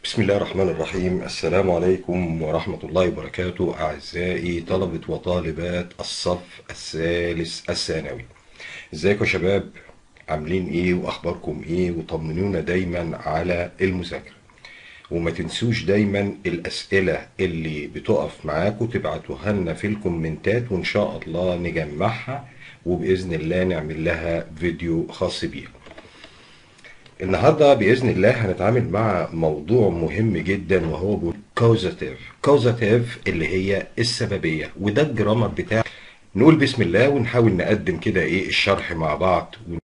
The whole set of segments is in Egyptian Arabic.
بسم الله الرحمن الرحيم السلام عليكم ورحمة الله وبركاته أعزائي طلبة وطالبات الصف الثالث الثانوي ازيكم يا شباب عاملين ايه واخباركم ايه وطمنونا دايما على المذاكرة وما تنسوش دايما الأسئلة اللي بتقف معاكم تبعتوها لنا في الكومنتات وإن شاء الله نجمعها وبإذن الله نعمل لها فيديو خاص بيها النهارده باذن الله هنتعامل مع موضوع مهم جدا وهو كوزاتيف كوزاتيف اللي هي السببيه وده الجرامر بتاع نقول بسم الله ونحاول نقدم كده ايه الشرح مع بعض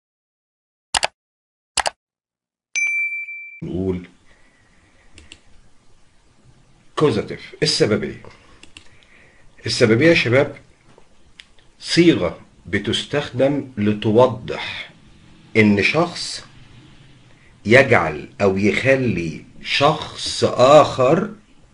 ونقول كوزاتيف السببيه السببيه يا شباب صيغه بتستخدم لتوضح ان شخص يجعل او يخلي شخص اخر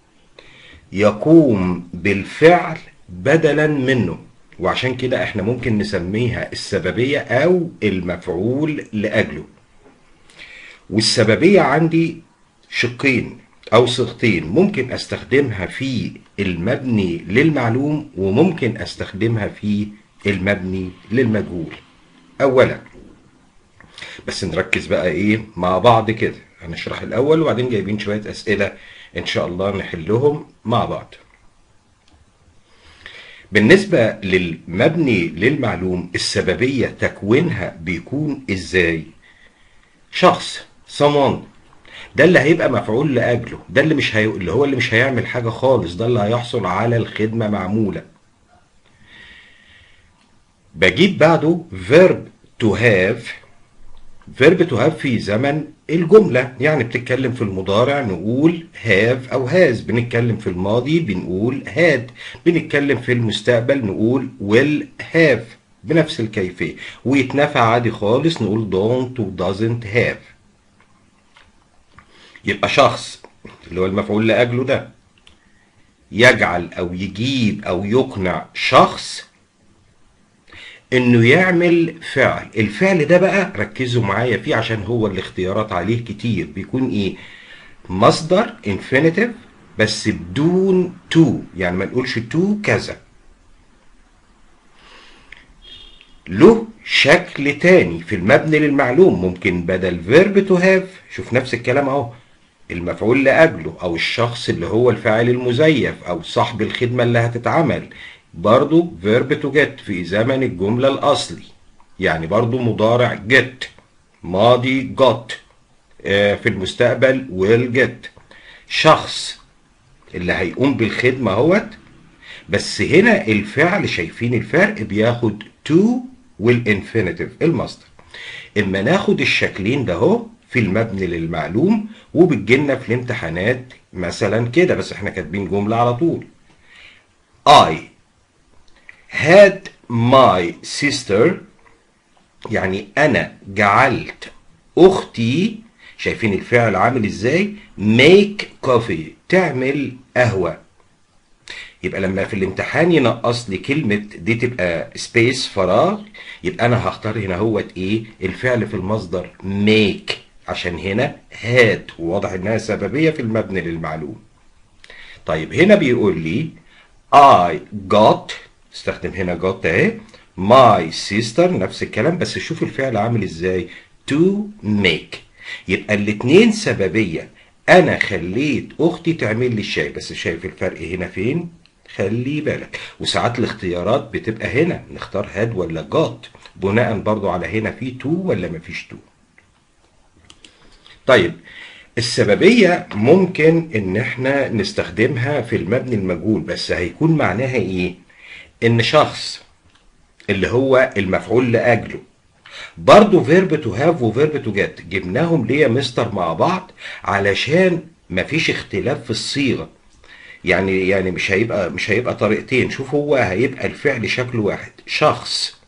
يقوم بالفعل بدلا منه وعشان كده احنا ممكن نسميها السببية او المفعول لاجله والسببية عندي شقين او صيغتين ممكن استخدمها في المبني للمعلوم وممكن استخدمها في المبني للمجهول اولا بس نركز بقى ايه مع بعض كده هنشرح الاول وبعدين جايبين شويه اسئله ان شاء الله نحلهم مع بعض بالنسبه للمبني للمعلوم السببيه تكوينها بيكون ازاي شخص someone ده اللي هيبقى مفعول لاجله ده اللي مش هي... اللي هو اللي مش هيعمل حاجه خالص ده اللي هيحصل على الخدمه معموله بجيب بعده verb to have فيرب تو هاف في زمن الجملة يعني بتتكلم في المضارع نقول هاف أو هاز بنتكلم في الماضي بنقول هاد بنتكلم في المستقبل نقول ويل هاف بنفس الكيفية ويتنفع عادي خالص نقول don't و doesn't have يبقى شخص اللي هو المفعول لأجله ده يجعل أو يجيب أو يقنع شخص انه يعمل فعل الفعل ده بقى ركزوا معايا فيه عشان هو الاختيارات عليه كتير بيكون ايه مصدر infinitive بس بدون تو يعني ما نقولش تو كذا له شكل تاني في المبني للمعلوم ممكن بدل verb to have شوف نفس الكلام اهو المفعول لأجله أو الشخص اللي هو الفاعل المزيف أو صاحب الخدمة اللي هتتعمل برضو verb to get في زمن الجملة الأصلي يعني برضو مضارع get ماضي got آه في المستقبل will get شخص اللي هيقوم بالخدمة اهوت بس هنا الفعل شايفين الفرق بياخد to والانفينيتيف المصدر اما ناخد الشكلين ده اهو في المبني للمعلوم وبتجيلنا في الامتحانات مثلا كده بس احنا كاتبين جملة على طول I had my sister يعني انا جعلت اختي شايفين الفعل عامل ازاي make coffee تعمل قهوة يبقى لما في الامتحان ينقص لي كلمة دي تبقى سبيس فراغ يبقى انا هختار هنا هوت ايه الفعل في المصدر make عشان هنا had وواضح انها سببية في المبني للمعلوم طيب هنا بيقول لي I got استخدم هنا جوت اهي ماي سيستر نفس الكلام بس شوف الفعل عامل ازاي تو ميك يبقى الاتنين سببيه انا خليت اختي تعمل لي الشاي بس شايف الفرق هنا فين خلي بالك وساعات الاختيارات بتبقى هنا نختار هاد ولا جوت بناء برضو على هنا في تو ولا مفيش تو طيب السببية ممكن ان احنا نستخدمها في المبني المجهول بس هيكون معناها ايه ان شخص اللي هو المفعول لاجله برضه فيرب تو هاف وفيرب تو جيت جبناهم ليه يا مستر مع بعض علشان مفيش اختلاف في الصيغه يعني يعني مش هيبقى مش هيبقى طريقتين شوف هو هيبقى الفعل شكله واحد شخص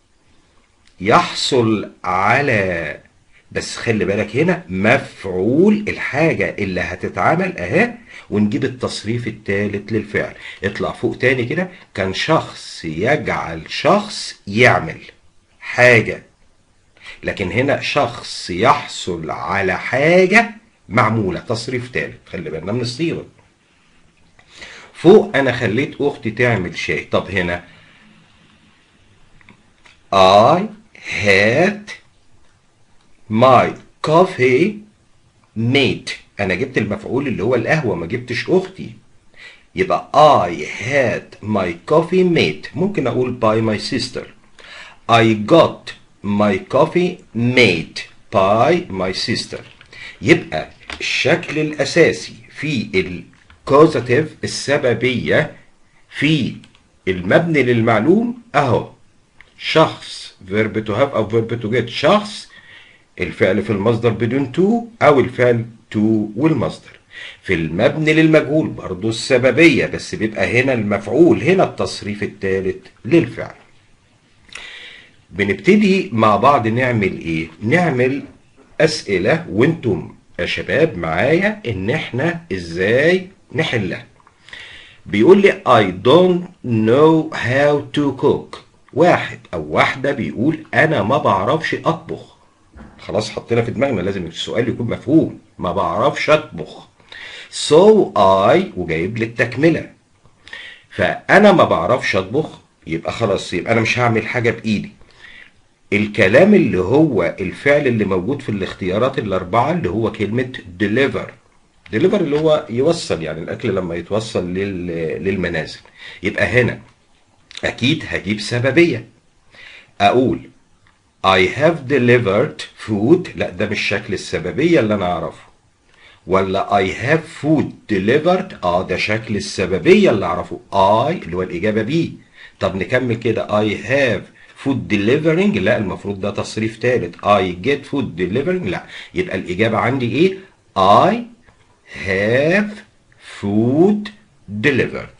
يحصل على بس خلي بالك هنا مفعول الحاجة اللي هتتعمل اهي ونجيب التصريف الثالث للفعل اطلع فوق تاني كده كان شخص يجعل شخص يعمل حاجة لكن هنا شخص يحصل على حاجة معمولة تصريف ثالث خلي بالنا من الصيغة فوق انا خليت اختي تعمل شاي طب هنا I had my coffee made انا جبت المفعول اللي هو القهوة ما جبتش اختي يبقى I had my coffee made ممكن اقول by my sister I got my coffee made by my sister يبقى الشكل الاساسي في الكوزاتيف السببية في المبني للمعلوم اهو شخص verb to have او verb to get شخص الفعل في المصدر بدون to او الفعل to والمصدر في المبني للمجهول برضو السببية بس بيبقى هنا المفعول هنا التصريف الثالث للفعل بنبتدي مع بعض نعمل ايه نعمل اسئلة وانتم يا شباب معايا ان احنا ازاي نحلها بيقول لي I don't know how to cook واحد او واحدة بيقول انا ما بعرفش اطبخ خلاص حطينا في دماغنا لازم السؤال يكون مفهوم ما بعرفش اطبخ so I وجايب لي التكملة فانا ما بعرفش اطبخ يبقى خلاص يبقى انا مش هعمل حاجة بايدي الكلام اللي هو الفعل اللي موجود في الاختيارات الاربعة اللي هو كلمة deliver deliver اللي هو يوصل يعني الاكل لما يتوصل لل... للمنازل يبقى هنا اكيد هجيب سببية اقول I have delivered food لا ده مش شكل السببية اللي انا اعرفه ولا I have food delivered اه ده شكل السببية اللي اعرفه I اللي هو الاجابة بي طب نكمل كده I have food delivering لا المفروض ده تصريف ثالث I get food delivering لا يبقى الاجابة عندي ايه I have food delivered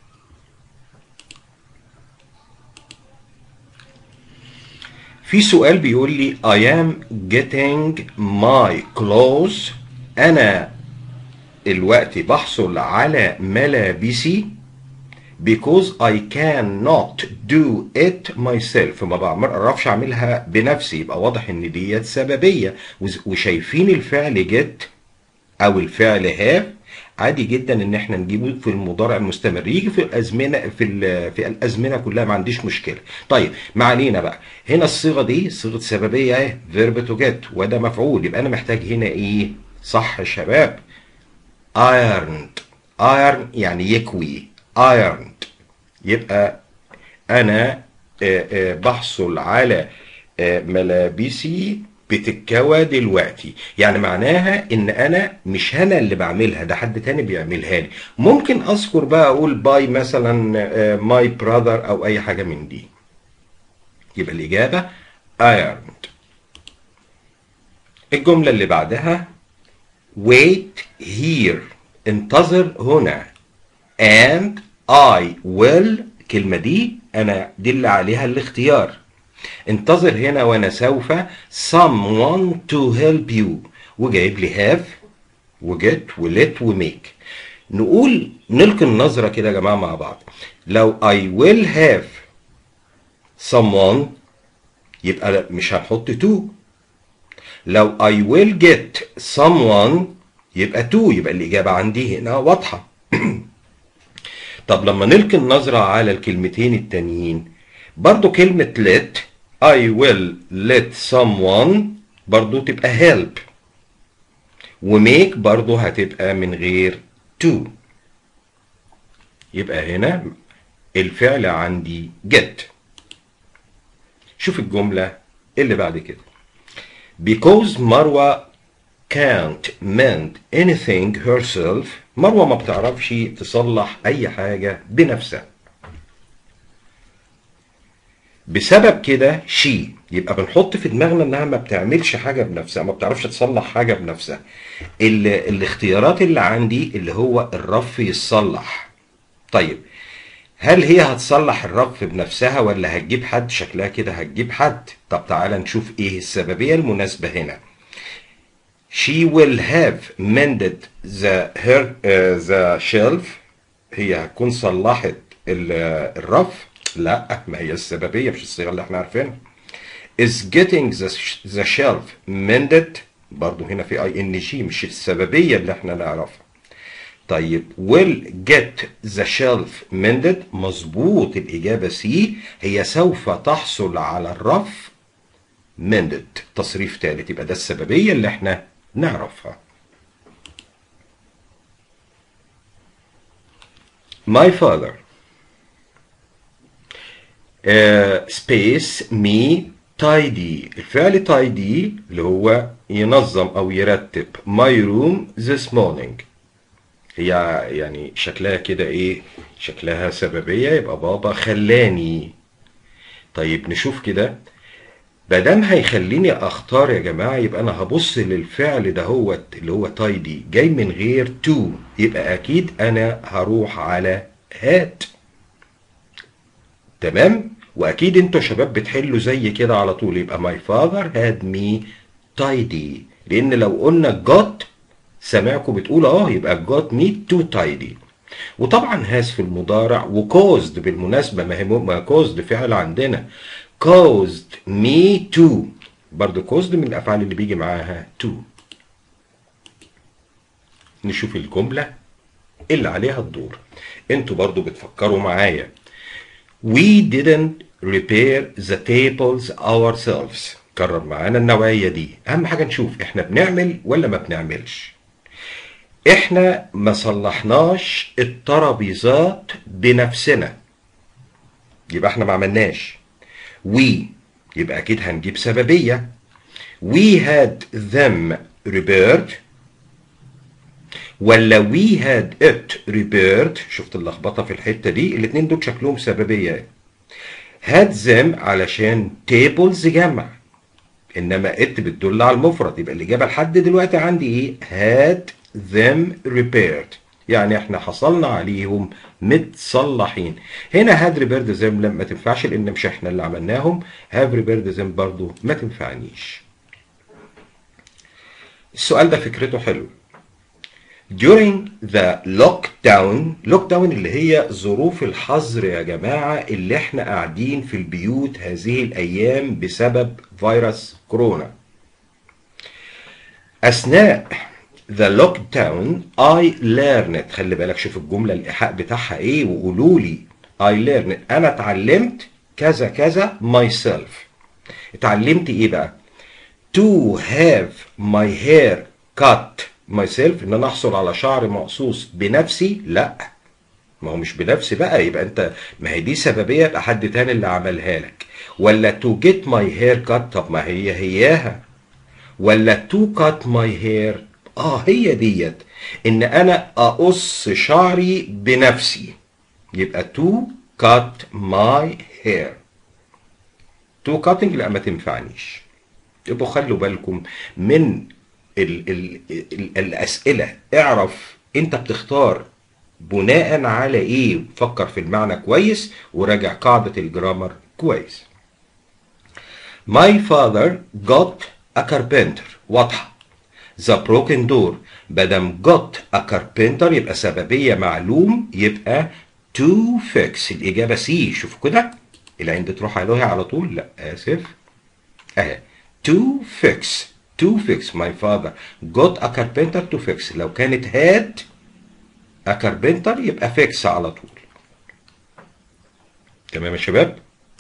في سؤال بيقول لي I am getting my clothes أنا الوقت بحصل على ملابسي because I cannot do it myself ما بعرفش أعملها بنفسي يبقى واضح إن ديت سببية وشايفين الفعل get أو الفعل have عادي جدا ان احنا نجيبه في المضارع المستمر يجي في الازمنه في في الازمنه كلها ما عنديش مشكله طيب ما علينا بقى هنا الصيغه دي صيغه سببيه اهي فيرب تو جيت وده مفعول يبقى انا محتاج هنا ايه صح يا شباب ironed iron يعني يكوي ironed يبقى انا بحصل على ملابسي بتتكوى دلوقتي يعني معناها ان انا مش انا اللي بعملها ده حد تاني بيعملها لي ممكن اذكر بقى اقول باي مثلا ماي براذر او اي حاجه من دي يبقى الاجابه ironed الجمله اللي بعدها wait here انتظر هنا and I will الكلمه دي انا دل عليها الاختيار انتظر هنا وانا سوف someone to help you وجايب لي have وجت ولت وميك نقول نلقي النظرة كده يا جماعة مع بعض لو I will have someone يبقى مش هنحط to لو I will get someone يبقى to يبقى الإجابة عندي هنا واضحة طب لما نلقي النظرة على الكلمتين التانيين برضو كلمة let I will let someone برضو تبقى help وميك برضو هتبقى من غير to يبقى هنا الفعل عندي get شوف الجملة اللي بعد كده because مروة can't mend anything herself مروة ما بتعرفش تصلح أي حاجة بنفسها بسبب كده شي يبقى بنحط في دماغنا انها ما بتعملش حاجه بنفسها ما بتعرفش تصلح حاجه بنفسها ال الاختيارات اللي عندي اللي هو الرف يتصلح طيب هل هي هتصلح الرف بنفسها ولا هتجيب حد شكلها كده هتجيب حد طب تعالى نشوف ايه السببيه المناسبه هنا she will have mended the her uh, the shelf هي هتكون صلحت الرف لا ما هي السببية مش الصيغة اللي احنا عارفينها is getting the, the shelf mended برضو هنا في اي ان جي مش السببيه اللي احنا نعرفها طيب will get the shelf mended مظبوط الإجابة سي هي سوف تحصل على الرف mended تصريف ثالث يبقى ده السببية اللي احنا نعرفها my father uh, space me tidy الفعل tidy اللي هو ينظم أو يرتب my room this morning هي يعني شكلها كده ايه شكلها سببية يبقى بابا خلاني طيب نشوف كده مادام هيخليني اختار يا جماعة يبقى انا هبص للفعل ده هو اللي هو تايدي جاي من غير تو يبقى اكيد انا هروح على هات تمام واكيد انتوا شباب بتحلوا زي كده على طول يبقى my father had me tidy لان لو قلنا got سامعكم بتقول اه يبقى got me too tidy وطبعا هاز في المضارع وكوزد بالمناسبة ما هي ما كوزد فعل عندنا caused me to برضه caused من الافعال اللي بيجي معاها to نشوف الجملة اللي عليها الدور انتوا برضه بتفكروا معايا we didn't repair the tables ourselves كرر معانا النوعية دي اهم حاجة نشوف احنا بنعمل ولا ما بنعملش احنا ما صلحناش الترابيزات بنفسنا يبقى احنا ما عملناش we يبقى اكيد هنجيب سببية we had them repaired ولا we had it repaired شفت اللخبطة في الحتة دي الاتنين دول شكلهم سببية had them علشان tables جمع انما it بتدل على المفرد يبقى الاجابة لحد دلوقتي عندي ايه had them repaired يعني احنا حصلنا عليهم متصلحين هنا هاد ريبيرد زم ما تنفعش لان مش احنا اللي عملناهم هاف ريبيرد زم برضو ما تنفعنيش السؤال ده فكرته حلو during the lockdown lockdown اللي هي ظروف الحظر يا جماعة اللي احنا قاعدين في البيوت هذه الأيام بسبب فيروس كورونا أثناء the lockdown I learned خلي بالك شوف الجملة الإيحاء بتاعها إيه وقولوا لي I learned أنا اتعلمت كذا كذا myself اتعلمت إيه بقى to have my hair cut myself إن أنا أحصل على شعر مقصوص بنفسي لا ما هو مش بنفسي بقى يبقى أنت ما هي دي سببية يبقى حد تاني اللي عملها لك ولا to get my hair cut طب ما هي هياها ولا to cut my hair اه هي ديت ان انا اقص شعري بنفسي يبقى to cut my hair to cutting لا ما تنفعنيش يبقوا خلوا بالكم من ال ال ال الاسئله اعرف انت بتختار بناء على ايه فكر في المعنى كويس وراجع قاعده الجرامر كويس My father got a carpenter واضحه the broken door بدم got a carpenter يبقى سببية معلوم يبقى to fix الإجابة سي شوفوا كده العين بتروح عليها على طول لا آسف أهي to fix to fix my father got a carpenter to fix لو كانت had a carpenter يبقى fix على طول تمام يا شباب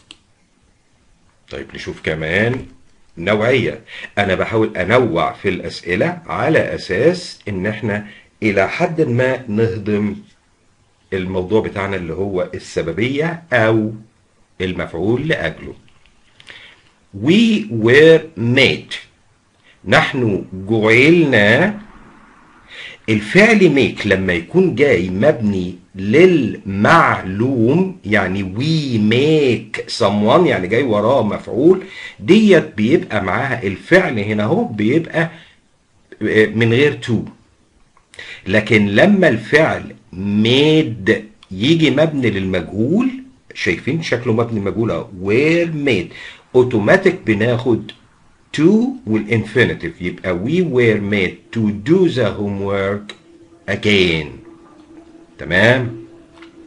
طيب نشوف كمان نوعية أنا بحاول أنوع في الأسئلة على أساس إن إحنا إلى حد ما نهضم الموضوع بتاعنا اللي هو السببية أو المفعول لأجله. We were made نحن جعلنا الفعل ميك لما يكون جاي مبني للمعلوم يعني we make someone يعني جاي وراه مفعول ديت بيبقى معاها الفعل هنا اهو بيبقى من غير to لكن لما الفعل made يجي مبني للمجهول شايفين شكله مبني مجهول اهو were made اوتوماتيك بناخد to والانفينيتيف يبقى we were made to do the homework again تمام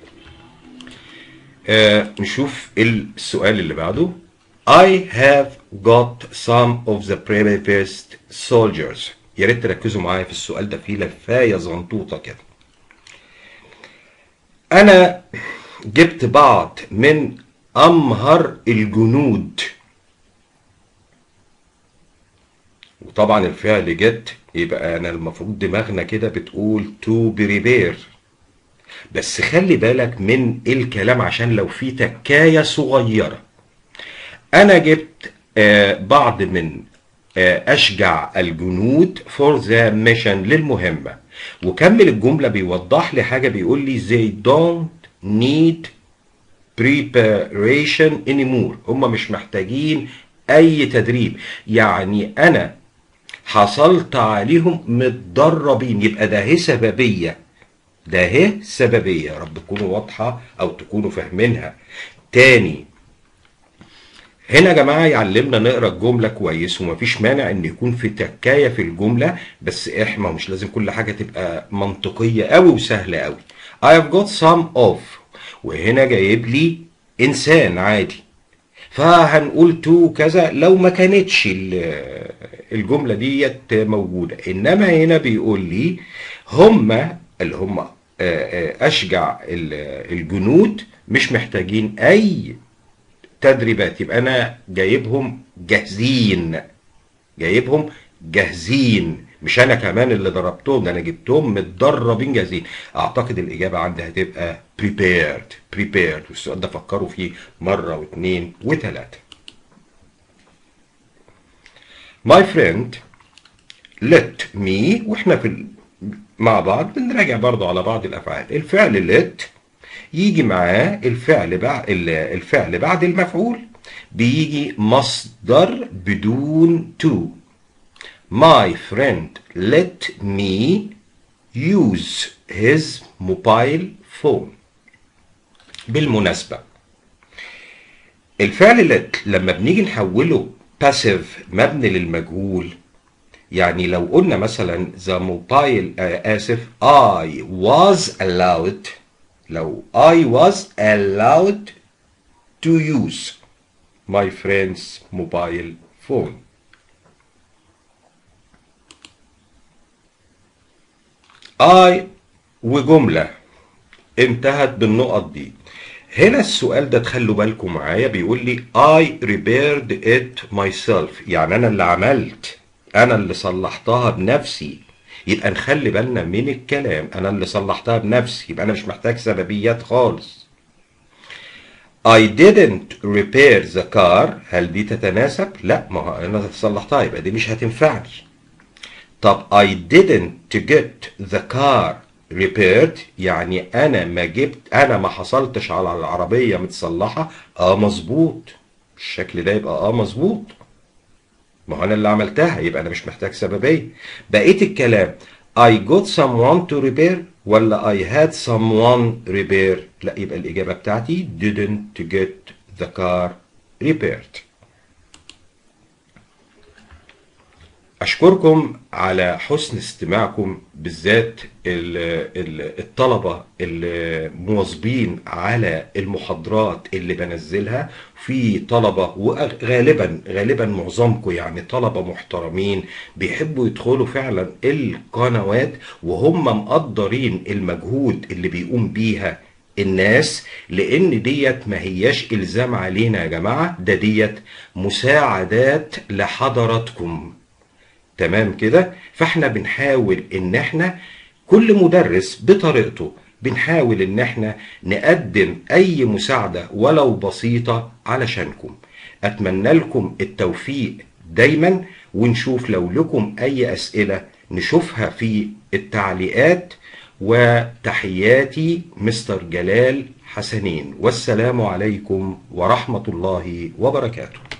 آه نشوف السؤال اللي بعده I have got some of the bravest soldiers يا ريت تركزوا معايا في السؤال ده فيه لفايه زنطوطه كده انا جبت بعض من امهر الجنود وطبعا الفعل جت يبقى انا المفروض دماغنا كده بتقول تو بريبير بس خلي بالك من الكلام عشان لو في تكايه صغيره انا جبت آه بعض من آه اشجع الجنود فور ذا ميشن للمهمه وكمل الجمله بيوضح لي حاجه بيقول لي they don't need preparation anymore هم مش محتاجين اي تدريب يعني انا حصلت عليهم متدربين يبقى ده هي سببيه ده هي سببيه يا رب تكونوا واضحه او تكونوا فاهمينها تاني هنا يا جماعه يعلمنا نقرا الجمله كويس ومفيش مانع ان يكون في تكايه في الجمله بس احنا مش لازم كل حاجه تبقى منطقيه قوي وسهله قوي I have got some of وهنا جايب لي انسان عادي فهنقول تو كذا لو ما كانتش الجمله ديت موجوده انما هنا بيقول لي هم اللي هم اشجع الجنود مش محتاجين اي تدريبات يبقى انا جايبهم جاهزين جايبهم جاهزين مش انا كمان اللي ضربتهم ده انا جبتهم متدربين جاهزين اعتقد الاجابه عندي هتبقى prepared prepared والسؤال ده فكروا فيه مره واثنين وثلاثه my friend let me واحنا في مع بعض بنراجع برضو على بعض الافعال الفعل let يجي معاه الفعل بعد الفعل بعد المفعول بيجي مصدر بدون to My friend let me use his mobile phone بالمناسبة الفعل let لما بنيجي نحوله passive مبني للمجهول يعني لو قلنا مثلا the mobile آه آسف I was allowed لو I was allowed to use my friend's mobile phone I وجملة انتهت بالنقط دي هنا السؤال ده تخلوا بالكم معايا بيقول لي I repaired it myself يعني أنا اللي عملت أنا اللي صلحتها بنفسي يبقى نخلي بالنا من الكلام أنا اللي صلحتها بنفسي يبقى أنا مش محتاج سببيات خالص I didn't repair the car هل دي تتناسب؟ لا ما هو أنا صلحتها يبقى دي مش هتنفعني طب I didn't get the car repaired يعني انا ما جبت انا ما حصلتش على العربية متصلحة اه مظبوط الشكل ده يبقى اه مظبوط ما هو انا اللي عملتها يبقى انا مش محتاج سببية بقية الكلام I got someone to repair ولا I had someone repair لا يبقى الإجابة بتاعتي didn't get the car repaired أشكركم على حسن استماعكم بالذات الطلبة المواظبين على المحاضرات اللي بنزلها في طلبة وغالبا غالبا معظمكم يعني طلبة محترمين بيحبوا يدخلوا فعلا القنوات وهم مقدرين المجهود اللي بيقوم بيها الناس لان ديت ما هياش الزام علينا يا جماعة ده ديت مساعدات لحضراتكم تمام كده فاحنا بنحاول ان احنا كل مدرس بطريقته بنحاول ان احنا نقدم اي مساعدة ولو بسيطة علشانكم اتمنى لكم التوفيق دايما ونشوف لو لكم اي اسئلة نشوفها في التعليقات وتحياتي مستر جلال حسنين والسلام عليكم ورحمة الله وبركاته